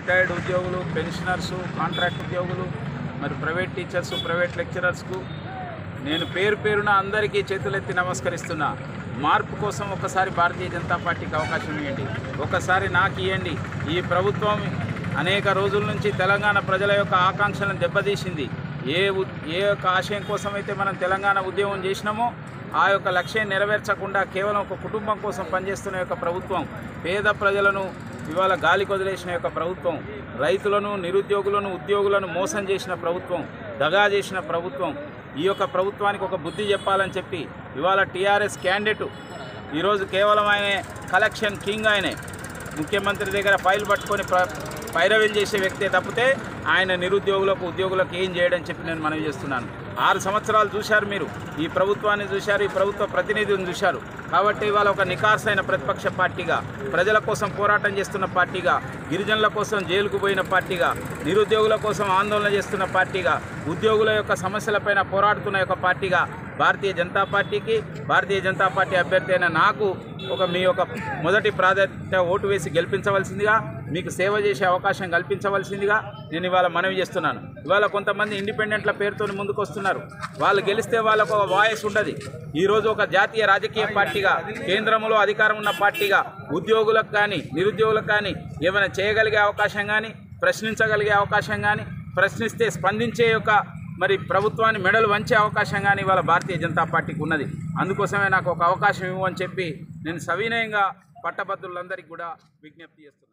retired ఉద్యోగులు pensioners contract ఉద్యోగులు మరి ప్రైవేట్ టీచర్స్ ప్రైవేట్ లెక్చరర్స్కు నేను పేరు పేరున అందరికీ చేతులెత్తి నమస్కరిస్తున్నా మార్పు కోసం ఒకసారి భారతీయ జనతా పార్టీకి అవకాశం ఇవ్వండి ఒకసారి నాకు ఇవ్వండి ఈ ప్రభుత్వం అనేక రోజుల నుంచి తెలంగాణ ప్రజల యొక్క ఆకాంక్షలను దెబ్బతీసింది ఏ ఉ- ఏ యొక్క ఆశయం కోసం అయితే మనం తెలంగాణ ఉద్యమం చేసినామో ఆ యొక్క లక్ష్యం నెరవేర్చకుండా కేవలం ఒక కుటుంబం కోసం పనిచేస్తున్న యొక్క ప్రభుత్వం పేద ప్రజలను ఇవాళ గాలికి వదిలేసిన యొక్క ప్రభుత్వం రైతులను నిరుద్యోగులను ఉద్యోగులను మోసం చేసిన ప్రభుత్వం దగా చేసిన ప్రభుత్వం ఈ యొక్క ప్రభుత్వానికి ఒక బుద్ధి చెప్పాలని చెప్పి ఇవాళ టీఆర్ఎస్ క్యాండిడేటు ఈరోజు కేవలం ఆయనే కలెక్షన్ కింగ్ ఆయనే ముఖ్యమంత్రి దగ్గర ఫైల్ పట్టుకొని ప్ర పైరవీలు చేసే వ్యక్తే తప్పితే ఆయన నిరుద్యోగులకు ఉద్యోగులకు ఏం చేయడం చెప్పి నేను మనవి చేస్తున్నాను ఆరు సంవత్సరాలు చూశారు మీరు ఈ ప్రభుత్వాన్ని చూశారు ఈ ప్రభుత్వ ప్రతినిధిని చూశారు కాబట్టి ఇవాళ ఒక నికార్సైన ప్రతిపక్ష పార్టీగా ప్రజల కోసం పోరాటం చేస్తున్న పార్టీగా గిరిజనుల కోసం జైలుకు పోయిన పార్టీగా నిరుద్యోగుల కోసం ఆందోళన చేస్తున్న పార్టీగా ఉద్యోగుల యొక్క సమస్యలపైన పోరాడుతున్న యొక్క పార్టీగా భారతీయ జనతా పార్టీకి భారతీయ జనతా పార్టీ అభ్యర్థి అయిన నాకు ఒక మీ యొక్క మొదటి ప్రాధాన్యత ఓటు వేసి గెలిపించవలసిందిగా మీకు సేవ చేసే అవకాశం కల్పించవలసిందిగా నేను ఇవాళ మనవి చేస్తున్నాను ఇవాళ కొంతమంది ఇండిపెండెంట్ల పేరుతో ముందుకు వస్తున్నారు వాళ్ళు గెలిస్తే వాళ్ళకు ఒక వాయిస్ ఉండదు ఈరోజు ఒక జాతీయ రాజకీయ పార్టీగా కేంద్రంలో అధికారం ఉన్న పార్టీగా ఉద్యోగులకు కానీ నిరుద్యోగులకు కానీ ఏమైనా చేయగలిగే అవకాశం కానీ ప్రశ్నించగలిగే అవకాశం కానీ ప్రశ్నిస్తే స్పందించే యొక్క మరి ప్రభుత్వాన్ని మెడలు వంచే అవకాశం కానీ ఇవాళ భారతీయ జనతా పార్టీకి ఉన్నది అందుకోసమే నాకు ఒక అవకాశం ఇవ్వని చెప్పి నేను సవినయంగా పట్టభద్రులందరికీ కూడా విజ్ఞప్తి చేస్తున్నాను